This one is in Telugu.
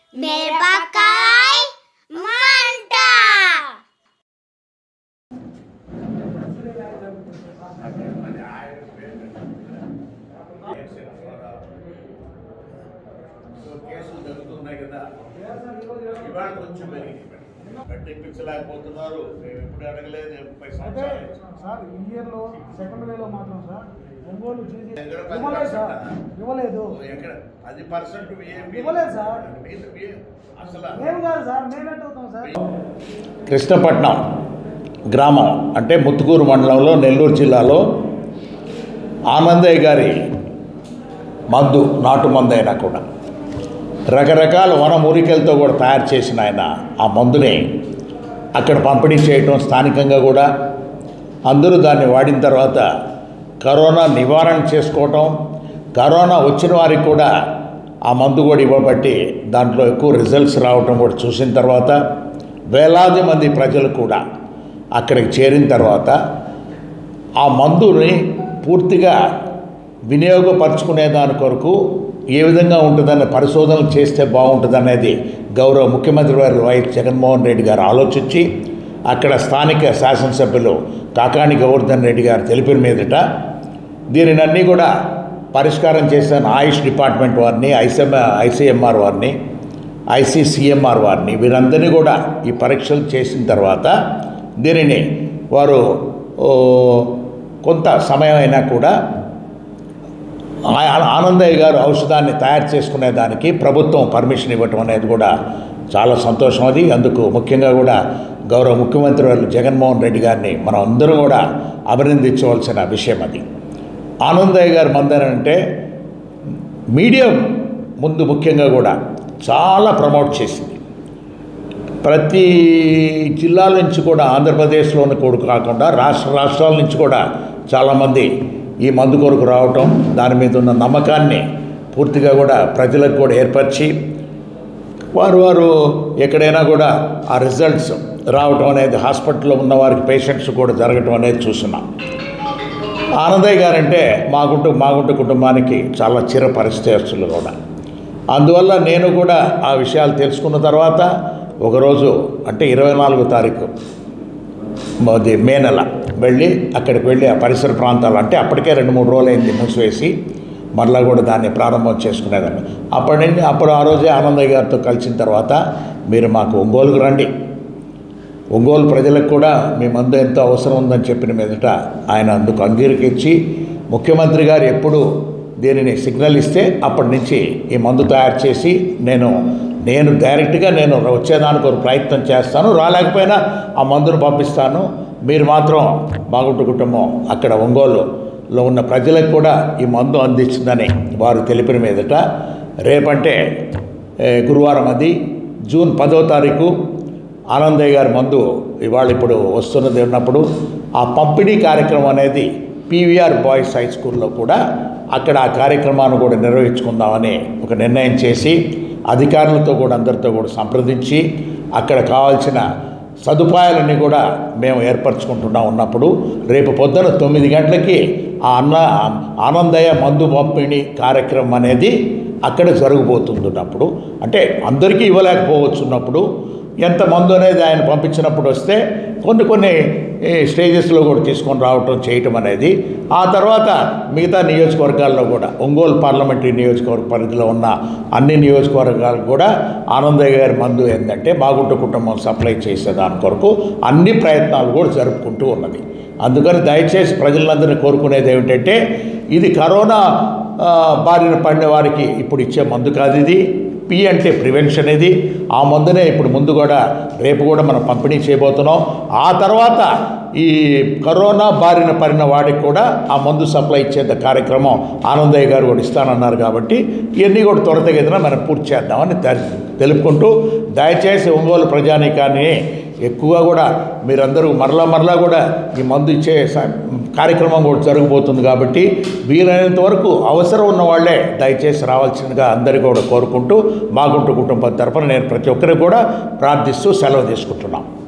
మిరపకాయ మంట సో కేసులు జరుగుతున్నాయి కదా ఇవాళ కొంచెం పెరిగింది కట్టించలేకపోతున్నారు మేము ఎప్పుడు అడగలేదు ముప్పై అయితే సంవత్సరాలు నుంచి. సార్ ఈ ఇయర్ లో సెకండ్ వేలో మాత్రం సార్ ఒంగోలు చేసి దగ్గర పది ఇవ్వలేదు సార్ పర్సెంటా? ఇవ్వలేదు ఓ, ఎక్కడ పది పర్సెంట్ ఇవ్వలేదు సార్. అసలు మేము కాదు సార్ మేమేంటి అవుతాం సార్ కృష్ణపట్నం గ్రామం అంటే ముత్తుకూరు మండలంలో నెల్లూరు జిల్లాలో ఆనందయ్య గారి మందు నాటు మందు అయినా కూడా రకరకాల వన మూలికలతో కూడా తయారు చేసిన ఆయన ఆ మందుని అక్కడ పంపిణీ చేయటం స్థానికంగా కూడా అందరూ దాన్ని వాడిన తర్వాత కరోనా నివారణ చేసుకోవటం కరోనా వచ్చిన వారికి కూడా ఆ మందు కూడా ఇవ్వబట్టి దాంట్లో ఎక్కువ రిజల్ట్స్ రావటం కూడా చూసిన తర్వాత వేలాది మంది ప్రజలు కూడా అక్కడికి చేరిన తర్వాత ఆ మందుని పూర్తిగా వినియోగపరుచుకునే దాని కొరకు ఏ విధంగా ఉంటుందన్న పరిశోధనలు చేస్తే బాగుంటుందనేది గౌరవ ముఖ్యమంత్రి వారు వైఎస్ జగన్మోహన్ రెడ్డి గారు ఆలోచించి అక్కడ స్థానిక శాసనసభ్యులు కాకాణి గోవర్ధన్ రెడ్డి గారు తెలిపిన మీదట దీనినన్నీ కూడా పరిష్కారం చేసిన ఆయుష్ డిపార్ట్మెంట్ వారిని ఐసీఎం ఐసీఎంఆర్ వారిని ఐసీసీఎంఆర్ వారిని వీరందరినీ కూడా ఈ పరీక్షలు చేసిన తర్వాత దీనిని వారు ఓ, కొంత సమయం అయినా కూడా ఆ- ఆనందయ్య గారు ఔషధాన్ని తయారు చేసుకునే దానికి ప్రభుత్వం పర్మిషన్ ఇవ్వటం అనేది కూడా చాలా సంతోషం అది అందుకు ముఖ్యంగా కూడా గౌరవ ముఖ్యమంత్రి వారు జగన్మోహన్ రెడ్డి గారిని మనం అందరం కూడా అభినందించవలసిన విషయం అది ఆనందయ్య గారు మందనంటే మీడియా ముందు ముఖ్యంగా కూడా చాలా ప్రమోట్ చేసింది ప్రతి జిల్లాల నుంచి కూడా ఆంధ్రప్రదేశ్లోని కొడుకు కాకుండా రాష్ట్ర రాష్ట్రాల నుంచి కూడా చాలామంది ఈ మందు కొరకు రావటం దాని మీద ఉన్న నమ్మకాన్ని పూర్తిగా కూడా ప్రజలకు కూడా ఏర్పరిచి వారు వారు ఎక్కడైనా కూడా ఆ రిజల్ట్స్ రావటం అనేది హాస్పిటల్లో ఉన్న వారికి పేషెంట్స్ కూడా జరగటం అనేది చూస్తున్నాం ఆనందయ్య గారంటే మాగుంటు మాగుంటు కుటుంబానికి చాలా చిర పరిస్థితులు కూడా అందువల్ల నేను కూడా ఆ విషయాలు తెలుసుకున్న తర్వాత ఒకరోజు అంటే ఇరవై నాలుగో తారీఖు అది మే నెల వెళ్ళి అక్కడికి వెళ్ళి ఆ పరిసర ప్రాంతాలు అంటే అప్పటికే రెండు మూడు రోజులు అయింది మూసివేసి మరలా కూడా దాన్ని ప్రారంభం చేసుకునేదాన్ని అప్పటి నుండి అప్పుడు ఆ రోజే ఆనందయ్య గారితో కలిసిన తర్వాత మీరు మాకు ఒంగోలుకు రండి ఒంగోలు ప్రజలకు కూడా మీ మందు ఎంతో అవసరం ఉందని చెప్పిన మీదట ఆయన అందుకు అంగీకరించి ముఖ్యమంత్రి గారు ఎప్పుడు దీనిని సిగ్నల్ ఇస్తే అప్పటి నుంచి ఈ మందు తయారు చేసి నేను నేను డైరెక్ట్గా నేను వచ్చేదానికి ఒక ప్రయత్నం చేస్తాను రాలేకపోయినా ఆ మందును పంపిస్తాను మీరు మాత్రం బాగుంటు కుటుంబం అక్కడ ఒంగోలులో ఉన్న ప్రజలకు కూడా ఈ మందు అందించిందని వారు తెలిపిన మీదట రేపంటే ఏ, గురువారం అది జూన్ పదో తారీఖు ఆనందయ్య గారి మందు ఇవాళ ఇప్పుడు వస్తున్నది ఉన్నప్పుడు ఆ పంపిణీ కార్యక్రమం అనేది పీవీఆర్ బాయ్స్ హై స్కూల్లో కూడా అక్కడ ఆ కార్యక్రమాన్ని కూడా నిర్వహించుకుందామని ఒక నిర్ణయం చేసి అధికారులతో కూడా అందరితో కూడా సంప్రదించి అక్కడ కావాల్సిన సదుపాయాలన్నీ కూడా మేము ఏర్పరచుకుంటున్నా ఉన్నప్పుడు రేపు పొద్దున తొమ్మిది గంటలకి ఆ అన్న ఆనందయ్య మందు పంపిణీ కార్యక్రమం అనేది అక్కడ జరగబోతుంటున్నప్పుడు అంటే అందరికీ ఇవ్వలేకపోవచ్చున్నప్పుడు ఎంత మందు అనేది ఆయన పంపించినప్పుడు వస్తే కొన్ని కొన్ని ఈ, స్టేజెస్లో కూడా తీసుకొని రావటం చేయటం అనేది ఆ తర్వాత మిగతా నియోజకవర్గాల్లో కూడా ఒంగోలు పార్లమెంటరీ నియోజకవర్గ పరిధిలో ఉన్న అన్ని నియోజకవర్గాలకు కూడా ఆనందయ్య గారి మందు ఏంటంటే బాగుంట కుటుంబం సప్లై చేసే దాని కొరకు అన్ని ప్రయత్నాలు కూడా జరుపుకుంటూ ఉన్నది అందుకని దయచేసి ప్రజలందరినీ కోరుకునేది ఏమిటంటే ఇది కరోనా ఆ, బారిన పడిన వారికి ఇప్పుడు ఇచ్చే మందు కాదు ఇది పి అంటే ప్రివెన్షన్ ఇది ఆ మందునే ఇప్పుడు ముందు కూడా రేపు కూడా మనం పంపిణీ చేయబోతున్నాం ఆ తర్వాత ఈ కరోనా బారిన పడిన వాడికి కూడా ఆ మందు సప్లై ఇచ్చే కార్యక్రమం ఆనందయ్య గారు కూడా ఇస్తానన్నారు కాబట్టి ఇవన్నీ కూడా త్వరతగతిన మనం పూర్తి చేద్దామని తె- తెలుపుకుంటూ దయచేసి ఒంగోలు ప్రజానీకాన్ని ఎక్కువగా కూడా మీరందరూ మరలా మరలా కూడా ఈ మందు ఇచ్చే స- కార్యక్రమం కూడా జరగబోతుంది కాబట్టి వీలైనంత వరకు అవసరం ఉన్న వాళ్ళే దయచేసి రావాల్సిందిగా అందరికీ కూడా కోరుకుంటూ మాగుంటు కుటుంబం తరపున నేను ప్రతి ఒక్కరికి కూడా ప్రార్థిస్తూ సెలవు తీసుకుంటున్నాం